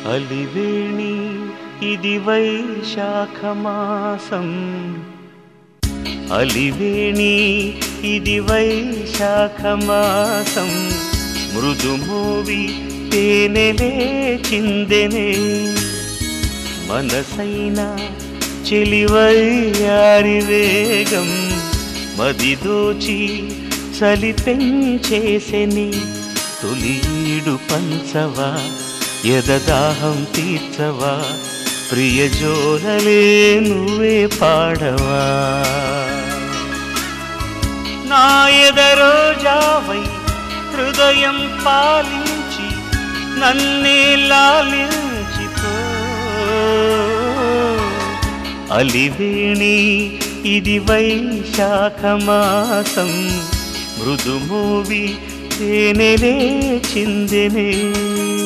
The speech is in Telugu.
అలివేణి ఇది వైశాఖ మాసం అలివేణి ఇది వైశాఖ మాసం మృదుమోవి తేనెలే చిందెనే మనసైన చెలివయ్యారి వేగం మదిదోచి చలి పెంచేసెని తొలీడు పంచవా ఎదదాహం తీర్చవా ప్రియజోరలే నువ్వే పాడవా నా ఎదరోజావై హృదయం పాలించి నన్నే లాలించిపో అలివేణి ఇది వైశాఖ మాసం మృదుమోవి తేనెలే చిందెనే